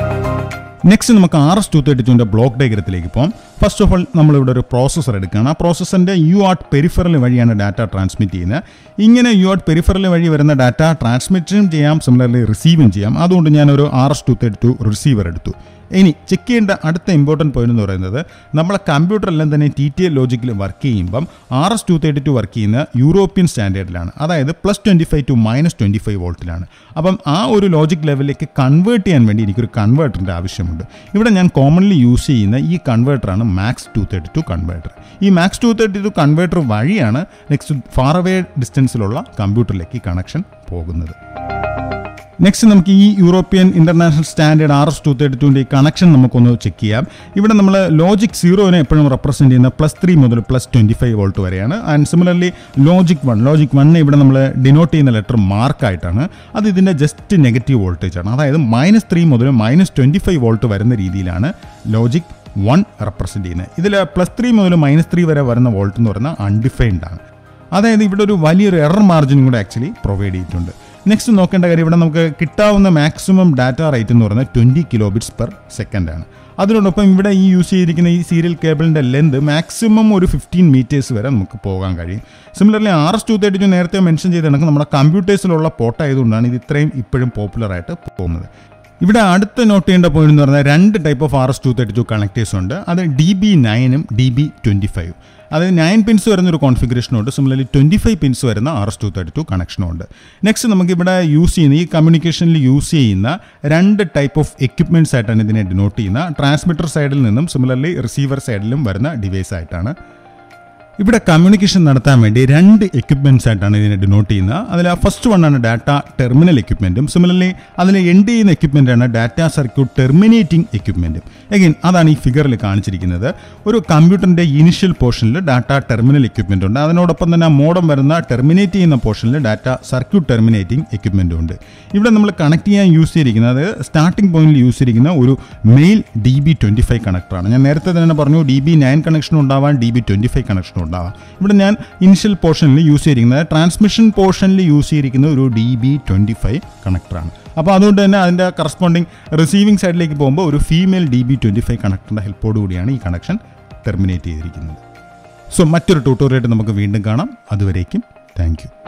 next നമുക്ക് ആർ എസ് ടു തേർട്ടി ടുവിൻ്റെ ബ്ലോക്ക് ഡയഗ്രത്തിലേക്ക് പോകാം ഫസ്റ്റ് ഓഫ് ഓൾ നമ്മളിവിടെ ഒരു പ്രോസസ്സർ എടുക്കുകയാണ് ആ പ്രോസസ്സറിൻ്റെ യു ആർട്ട് പെരിഫറൽ വഴിയാണ് ഡാറ്റ ട്രാൻസ്മിറ്റ് ചെയ്യുന്നത് ഇങ്ങനെ യു ആർട്ട് പെരിഫറൽ വഴി വരുന്ന ഡാറ്റ ട്രാൻസ്മിറ്റും ചെയ്യാം സിമിലർലി റിസീവും ചെയ്യാം അതുകൊണ്ട് ഞാനൊരു R S two thirty two receiver എടുത്തു ഇനി ചെക്ക് ചെയ്യേണ്ട അടുത്ത ഇമ്പോർട്ടൻറ്റ് പോയിന്റ് എന്ന് പറയുന്നത് നമ്മളെ കമ്പ്യൂട്ടറെല്ലാം തന്നെ ടി ടി എ ലോജിക്കിൽ വർക്ക് ചെയ്യുമ്പം R S two thirty two work ചെയ്യുന്ന യൂറോപ്യൻ സ്റ്റാൻഡേർഡിലാണ് അതായത് plus twenty five to minus twenty five വോൾട്ടിലാണ് അപ്പം ആ ഒരു ലോജിക് ലെവലിലേക്ക് കൺവേർട്ട് ചെയ്യാൻ വേണ്ടി എനിക്കൊരു കൺവേർട്ടറിൻ്റെ ആവശ്യമുണ്ട് ഇവിടെ ഞാൻ കോമൺലി യൂസ് ചെയ്യുന്ന ഈ കൺവേർട്ടറാണ് MAX two thirty two converter ഈ MAX two thirty two converter വഴിയാണ് നെക്സ്റ്റ് ഫാർ അവേ ഡിസ്റ്റൻസിലുള്ള കമ്പ്യൂട്ടറിലേക്ക് കണക്ഷൻ പോകുന്നത് നെക്സ്റ്റ് നമുക്ക് ഈ European international standard R S two thirty ടുവിൻ്റെ ഈ കണക്ഷൻ നമുക്കൊന്ന് ചെക്ക് ചെയ്യാം ഇവിടെ നമ്മൾ ലോജിക് സീറോനെ എപ്പോഴും റെപ്രസെൻറ്റ് ചെയ്യുന്ന പ്ലസ് ത്രീ മുതൽ പ്ലസ് ട്വൻറ്റി ഫൈവ് വോൾട്ട് വരെയാണ് and similarly logic one logic വണ്ണിനെ ഇവിടെ നമ്മൾ ഡിനോട്ട് ചെയ്യുന്ന ലെറ്റർ മാർക്കായിട്ടാണ് അത് ഇതിൻ്റെ ജസ്റ്റ് നെഗറ്റീവ് വോൾട്ടേജ് ആണ് അതായത് മൈനസ് ത്രീ മുതൽ മൈനസ് ട്വൻറ്റി ഫൈവ് വോൾട്ട് വരുന്ന രീതിയിലാണ് ലോജിക് വൺ റെപ്രസെൻറ്റ് ചെയ്യുന്നത് ഇതിൽ പ്ലസ് ത്രീ മുതൽ മൈനസ് ത്രീ വരെ വരുന്ന വോൾട്ട് എന്ന് പറയുന്നത് അൺഡിഫൈൻഡ് ആണ് അതായത് ഇവിടെ ഒരു വലിയൊരു എറർ മാർജിനും കൂടെ ആക്ച്വലി പ്രൊവൈഡ് ചെയ്തിട്ടുണ്ട് നെക്സ്റ്റ് നോക്കേണ്ട കാര്യം ഇവിടെ നമുക്ക് കിട്ടാവുന്ന മാക്സിമം ഡാറ്റ റേറ്റ് എന്ന് പറയുന്നത് twenty kilo bits per second ആണ് അതിനോടൊപ്പം ഇവിടെ ഈ യൂസ് ചെയ്തിരിക്കുന്ന ഈ സീരിയൽ കേബിളിൻ്റെ ലെന്ത് മാക്സിമം ഒരു ഫിഫ്റ്റീൻ മീറ്റേഴ്സ് വരെ നമുക്ക് പോകാൻ കഴിയും similarly R S two thirty two നേരത്തെ മെൻഷൻ ചെയ്ത കണക്ക് നമ്മുടെ കമ്പ്യൂട്ടേഴ്സിലുള്ള പോർട്ട് ആയതുകൊണ്ടാണ് ഇത് ഇത്രയും ഇപ്പോഴും പോപ്പുലറായിട്ട് പോകുന്നത് ഇവിടെ അടുത്ത നോട്ട് ചെയ്യേണ്ട പോയിന്റ് എന്ന് പറഞ്ഞാൽ രണ്ട് type of R S two thirty two connectors ഉണ്ട് അത് ഡി ബി നയനും ഡി ബി ട്വൻറ്റി ഫൈവ് അതായത് നയൻ പിൻസ് വരുന്ന ഒരു കോൺഫിഗറേഷനുണ്ട് സിമിലർലി ട്വൻറ്റി ഫൈവ് പിൻസ് വരുന്ന R S two thirty two കണക്ഷനും ഉണ്ട് നെക്സ്റ്റ് നമുക്കിവിടെ യൂസ് ചെയ്യുന്ന ഈ കമ്മ്യൂണിക്കേഷനിൽ യൂസ് ചെയ്യുന്ന രണ്ട് ടൈപ്പ് ഓഫ് എക്യുപ്മെൻറ്റ്സ് ആയിട്ടാണ് ഇതിനെ ഡിനോട്ട് ചെയ്യുന്ന ട്രാൻസ്മിറ്റർ സൈഡിൽ നിന്നും സിമിലർലി റിസീവർ സൈഡിലും വരുന്ന ഡിവൈസ് ആയിട്ടാണ് ഇവിടെ കമ്മ്യൂണിക്കേഷൻ നടത്താൻ വേണ്ടി രണ്ട് എക്യുപ്മെന്റ്സ് ആയിട്ടാണ് ഇതിനെ ഡിനോട്ട് ചെയ്യുന്നത് അതിൽ ഫസ്റ്റ് വൺ ആണ് ഡാറ്റ ടെർമിനൽ എക്യുപ്മെന്റും സിമിലർലി അതിൽ എൻഡ് ചെയ്യുന്ന എക്യുപ്മെന്റ് ആണ് ഡാറ്റ സർക്യൂട്ട് ടെർമിനേറ്റിംഗ് എക്യുപ്മെന്റും എഗെയിൻ അതാണ് ഈ ഫിഗറിൽ കാണിച്ചിരിക്കുന്നത് ഒരു കമ്പ്യൂട്ടറിന്റെ ഇനിഷ്യൽ പോർഷനിൽ ഡാറ്റ ടെർമിനൽ എക്യുപ്മെന്റ് ഉണ്ട് അതിനോടൊപ്പം തന്നെ മോഡം വരുന്ന ടെർമിനേറ്റ് ചെയ്യുന്ന പോർഷനിൽ ഡാറ്റ സർക്യൂട്ട് ടെർമിനേറ്റിംഗ് എക്യുപ്മെന്റും ഉണ്ട് ഇവിടെ നമ്മൾ കണക്ട് ചെയ്യാൻ യൂസ് ചെയ്തിരിക്കുന്നത് സ്റ്റാർട്ടിംഗ് പോയിന്റിൽ യൂസ് ചെയ്തിരിക്കുന്ന ഒരു male D B twenty five കണക്ടറാണ് ഞാൻ നേരത്തെ തന്നെ പറഞ്ഞു ഡി ബി നയൻ കണക്ഷനും ഉണ്ടാവാൻ ഡി ബി ട്വൻറ്റി ഫൈവ് കണക്ഷനും ഉണ്ടാവാം ഇവിടെ ഞാൻ ഇനിഷ്യൽ പോർഷനിൽ യൂസ് ചെയ്തിരിക്കുന്നത് ട്രാൻസ്മിഷൻ പോർഷനിൽ യൂസ് ചെയ്തിരിക്കുന്ന ഒരു ഡി ബി ട്വൻറ്റി ഫൈവ് കണക്ടറാണ് അപ്പോൾ അതുകൊണ്ട് തന്നെ അതിൻ്റെ കറസ്പോണ്ടിങ് റിസീവിംഗ് സൈഡിലേക്ക് പോകുമ്പോൾ ഒരു female D B twenty five കണക്ടറിൻ്റെ ഹെൽപ്പോടു കൂടിയാണ് ഈ കണക്ഷൻ ടെർമിനേറ്റ് ചെയ്തിരിക്കുന്നത് സോ മറ്റൊരു ട്യൂട്ടോറിയായിട്ട് നമുക്ക് വീണ്ടും കാണാം അതുവരേക്കും താങ്ക് യു